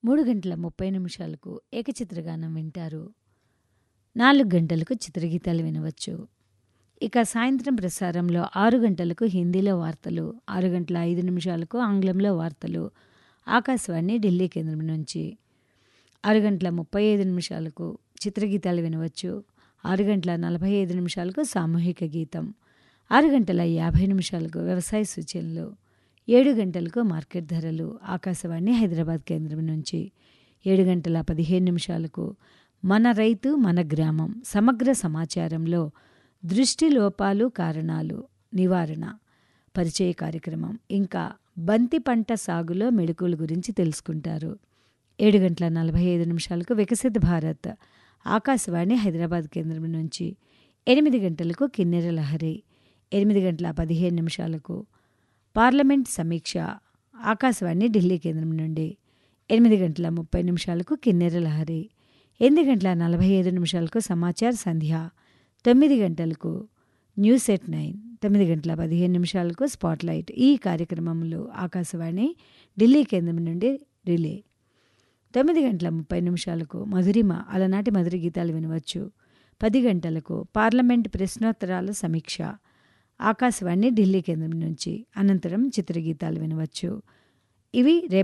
మూడు గంటల ముప్పై నిమిషాలకు ఏకచిత్రగానం వింటారు నాలుగు గంటలకు చిత్రగీతాలు వినవచ్చు ఇక సాయంత్రం ప్రసారంలో ఆరు గంటలకు హిందీలో వార్తలు ఆరు గంటల ఐదు నిమిషాలకు ఆంగ్లంలో వార్తలు ఆకాశవాణి ఢిల్లీ కేంద్రం నుంచి ఆరు గంటల ముప్పై ఐదు నిమిషాలకు చిత్రగీతాలు వినవచ్చు ఆరు గంటల నలభై ఐదు నిమిషాలకు సామూహిక గీతం ఆరు గంటల యాభై నిమిషాలకు వ్యవసాయ సూచనలు ఏడు గంటలకు మార్కెట్ ధరలు ఆకాశవాణి హైదరాబాద్ కేంద్రం నుంచి ఏడు గంటల పదిహేను నిమిషాలకు మన రైతు మన గ్రామం సమగ్ర సమాచారంలో దృష్టి లోపాలు కారణాలు నివారణ పరిచయ కార్యక్రమం ఇంకా బంతి పంట సాగులో మెళకువల గురించి తెలుసుకుంటారు ఏడు గంటల నలభై ఐదు నిమిషాలకు వికసిత భారత్ ఆకాశవాణి హైదరాబాద్ కేంద్రం నుంచి ఎనిమిది గంటలకు కిన్నెర లహరి ఎనిమిది గంటల పదిహేను నిమిషాలకు పార్లమెంట్ సమీక్ష ఆకాశవాణి ఢిల్లీ కేంద్రం నుండి ఎనిమిది గంటల ముప్పై నిమిషాలకు కిన్నెర లహరి ఎనిమిది గంటల నలభై ఐదు నిమిషాలకు సమాచార సంధ్య తొమ్మిది గంటలకు న్యూస్ ఎట్ నైన్ తొమ్మిది గంటల పదిహేను నిమిషాలకు స్పాట్లైట్ ఈ కార్యక్రమంలో ఆకాశవాణి ఢిల్లీ కేంద్రం నుండి రిలే తొమ్మిది గంటల ముప్పై నిమిషాలకు మధురిమ అలనాటి మధుర గీతాలు వినవచ్చు పది గంటలకు పార్లమెంట్ ప్రశ్నోత్తరాల సమీక్ష ఆకాశవాణి ఢిల్లీ కేంద్రం నుంచి అనంతరం చిత్రగీతాలు వినవచ్చు ఇవి రేపు